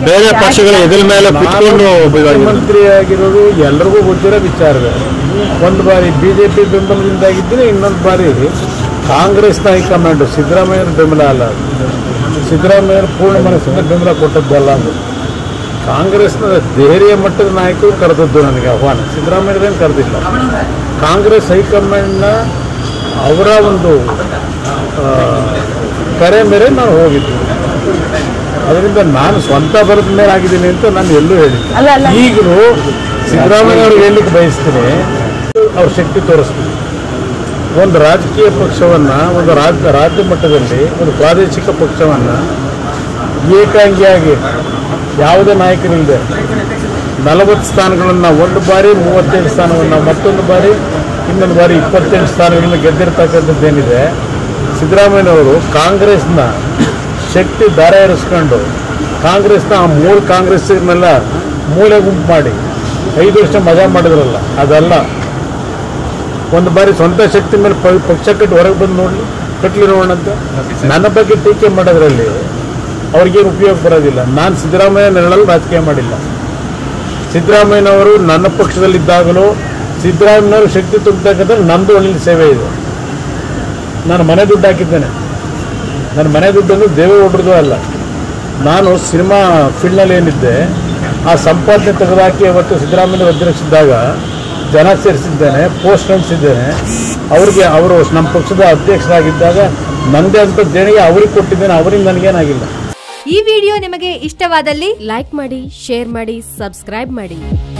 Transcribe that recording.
ಬೇರೆ ಪಕ್ಷಗಳ ಎದುರ ಮೇಲೆ ಕುತ್ಕೊಂಡು ಇದಾಗಿದೆ. ಮುಖ್ಯಮಂತ್ರಿ ಆಗಿರೋದು ಎಲ್ರಿಗೂ ಗೊತ್ತಿರೋ ವಿಚಾರವೇ ಒಂದು ಬಾರಿ ಬಿಜೆಪಿ ಬೆಂಬಲದಿಂದಾಗಿದ್ದರೆ ಇನ್ನೊಂದು ಬಾರಿ ಕಾಂಗ್ರೆಸ್ನ ಹೈಕಮಾಂಡ್ ಸಿದ್ದರಾಮಯ್ಯನ ಬೆಂಬಲ ಅಲ್ಲ ಅದು. ಸಿದ್ದರಾಮಯ್ಯನ ಪೂರ್ಣ ಮನಸ್ಸಿಂದ ಬೆಂಬಲ ಕೊಟ್ಟದ್ದಲ್ಲ ಅದು ಕಾಂಗ್ರೆಸ್ನ ದೆಹಲಿಯ ಮಟ್ಟದ ನಾಯಕರು ಕರೆದದ್ದು ನನಗೆ ಆಹ್ವಾನ ಸಿದ್ದರಾಮಯ್ಯರೇನು ಕರೆದಿಲ್ಲ ಕಾಂಗ್ರೆಸ್ ಹೈಕಮಾಂಡ್ನ ಅವರ ಒಂದು ಆ, ಕರೆ ಮೇರೆ ನಾವು ಹೋಗಿದ್ವಿ ಅದರಿಂದ ನಾನು ಸ್ವಂತ ಬರದ ಮೇಲೆ ಆಗಿದ್ದೀನಿ ಅಂತ ನಾನು ಎಲ್ಲೂ ಹೇಳಿಲ್ಲ ಈಗಲೂ ಸಿದ್ದರಾಮಯ್ಯ ಅವ್ರಿಗೆ ಹೇಳಲಿಕ್ಕೆ ಬಯಸ್ತೀನಿ ಅವ್ರ ಶಕ್ತಿ ತೋರಿಸ್ತೀನಿ ಒಂದು ರಾಜಕೀಯ ಪಕ್ಷವನ್ನು ಒಂದು ರಾಜ್ಯ ರಾಜ್ಯ ಮಟ್ಟದಲ್ಲಿ ಒಂದು ಪ್ರಾದೇಶಿಕ ಪಕ್ಷವನ್ನು ಏಕಾಂಗಿಯಾಗಿ ಯಾವುದೇ ನಾಯಕರಿಲ್ಲದೆ ನಲವತ್ತು ಸ್ಥಾನಗಳನ್ನು ಒಂದು ಬಾರಿ ಮೂವತ್ತೇಳು ಸ್ಥಾನವನ್ನು ಮತ್ತೊಂದು ಬಾರಿ ಇನ್ನೊಂದು ಬಾರಿ ಇಪ್ಪತ್ತೆಂಟು ಸ್ಥಾನಗಳನ್ನು ಗೆದ್ದಿರ್ತಕ್ಕಂಥದ್ದೇನಿದೆ ಸಿದ್ದರಾಮಯ್ಯನವರು ಕಾಂಗ್ರೆಸ್ನ ಶಕ್ತಿ ದಾರ ಏರಿಸ್ಕೊಂಡು ಕಾಂಗ್ರೆಸ್ನ ಆ ಮೂರು ಕಾಂಗ್ರೆಸ್ನೆಲ್ಲ ಮೂಲೆ ಗುಂಪು ಮಾಡಿ ಐದು ವರ್ಷ ಮಜಾ ಮಾಡಿದ್ರಲ್ಲ ಅದಲ್ಲ ಒಂದು ಬಾರಿ ಸ್ವಂತ ಶಕ್ತಿ ಮೇಲೆ ಪ- ಪಕ್ಷ ಕಟ್ಟಿ ಹೊರಗೆ ಬಂದು ನೋಡಲಿ ಕಟ್ಲಿ ನೋಡೋಣ ಅಂತ ನನ್ನ ಬಗ್ಗೆ ಟೀಕೆ ಮಾಡೋದ್ರಲ್ಲಿ ಅವ್ರಿಗೇನು ಉಪಯೋಗ ಬರೋದಿಲ್ಲ ನಾನು ಸಿದ್ದರಾಮಯ್ಯ ನೆರಳಲ್ಲಿ ರಾಜಕೀಯ ಮಾಡಿಲ್ಲ ಸಿದ್ದರಾಮಯ್ಯನವರು ನನ್ನ ಪಕ್ಷದಲ್ಲಿದ್ದಾಗಲೂ ಸಿದ್ದರಾಮಯ್ಯನವರು ಶಕ್ತಿ ತುಂಬತಕ್ಕಂಥ ನಂದು ಒಳ್ಳೆ ಸೇವೆ ಇದೆ ನಾನು ಮನೆ ದುಡ್ಡು ಹಾಕಿದ್ದೇನೆ ನನ್ನ ಮನೆ ದುಡ್ಡನ್ನು ದೇವೇಗೌಡರದು ಅಲ್ಲ ನಾನು ಸಿನಿಮಾ ಫೀಲ್ಡ್ನಲ್ಲಿ ಏನಿದ್ದೆ ಆ ಸಂಪಾದನೆ ತೆಗೆದುಹಾಕಿ ಅವತ್ತು ಸಿದ್ದರಾಮಯ್ಯ ಅಧ್ಯಕ್ಷಿದ್ದಾಗ ಜನ ಸೇರಿಸಿದ್ದೇನೆ ಪೋಸ್ಟ್ ಅಂಟಿಸಿದ್ದೇನೆ ಅವ್ರಿಗೆ ಅವರು ನಮ್ಮ ಪಕ್ಷದ ಅಧ್ಯಕ್ಷರಾಗಿದ್ದಾಗ ನನ್ನದೇ ಅಂತ ದೇಣಿಗೆ ಅವ್ರಿಗೆ ಕೊಟ್ಟಿದ್ದೇನೆ ಅವರಿಂದ ನನಗೇನಾಗಿಲ್ಲ ಈ ವಿಡಿಯೋ ನಿಮಗೆ ಇಷ್ಟವಾದಲ್ಲಿ ಲೈಕ್ ಮಾಡಿ ಶೇರ್ ಮಾಡಿ ಸಬ್ಸ್ಕ್ರೈಬ್ ಮಾಡಿ